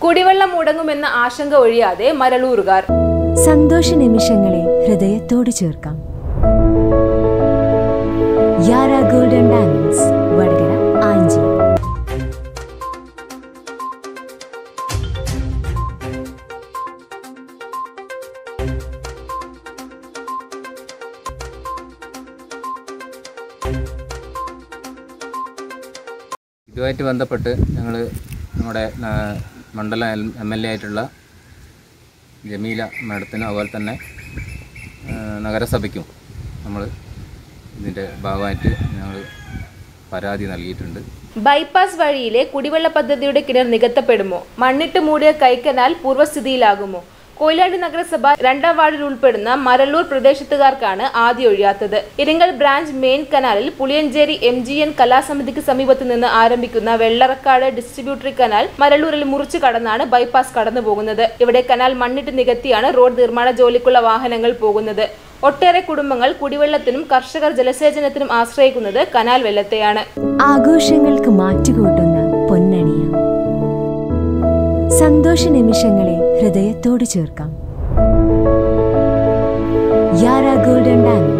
കുടിവെള്ളം മുടങ്ങുമെന്ന ആശങ്ക ഒഴിയാതെ മരളൂറുകാർ സന്തോഷ നിമിഷങ്ങളെ ഹൃദയത്തോട് ചേർക്കാം യാര ഗോൾഡൻ ഡയമണ്ട്സ് വടകര ആഞ്ചി ഇതുമായിട്ട് ബന്ധപ്പെട്ട് ഞങ്ങൾ നമ്മുടെ ആ, മണ്ഡലം എം എൽ എ ആയിട്ടുള്ള ജമീല മാഡത്തിനും അതുപോലെ തന്നെ ആ, നഗരസഭയ്ക്കും നമ്മൾ ഇതിൻ്റെ ഭാഗമായിട്ട് ഞങ്ങൾ പരാതി നൽകിയിട്ടുണ്ട് ബൈപ്പാസ് വഴിയിലെ കുടിവെള്ള പദ്ധതിയുടെ കിണർ നികത്തപ്പെടുമോ മണ്ണിട്ട് മൂടിയ കൈക്കനാൽ പൂർവ്വസ്ഥിതിയിലാകുമോ കൊയിലാണ്ടി നഗരസഭ രണ്ടാം വാർഡിൽ ഉൾപ്പെടുന്ന മരല്ലൂർ പ്രദേശത്തുകാർക്കാണ് ആദ്യം ഒഴിയാത്തത് ഇരിങ്ങൽ ബ്രാഞ്ച് മെയിൻ കനാലിൽ പുളിയഞ്ചേരി എം ജി എൻ കലാസമിതിക്ക് സമീപത്ത് നിന്ന് ആരംഭിക്കുന്ന വെള്ളറക്കാട് ഡിസ്ട്രിബ്യൂട്ടറി കനാൽ മരല്ലൂരിൽ മുറിച്ചു കടന്നാണ് ബൈപ്പാസ് കടന്നു പോകുന്നത് ഇവിടെ കനാൽ മണ്ണിട്ട് നികത്തിയാണ് റോഡ് നിർമ്മാണ ജോലിക്കുള്ള വാഹനങ്ങൾ പോകുന്നത് ഒട്ടേറെ കുടുംബങ്ങൾ കുടിവെള്ളത്തിനും കർഷകർ ജലസേചനത്തിനും ആശ്രയിക്കുന്നത് കനാൽ വെള്ളത്തെയാണ് ആഘോഷങ്ങൾക്ക് മാറ്റുകൂട്ടുന്ന പൊന്നണിയ സന്തോഷ നിമിഷങ്ങളെ ഹൃദയത്തോട് ചേർക്കാം യാര ഗോൾഡൻ ഡയമണ്ട്സ്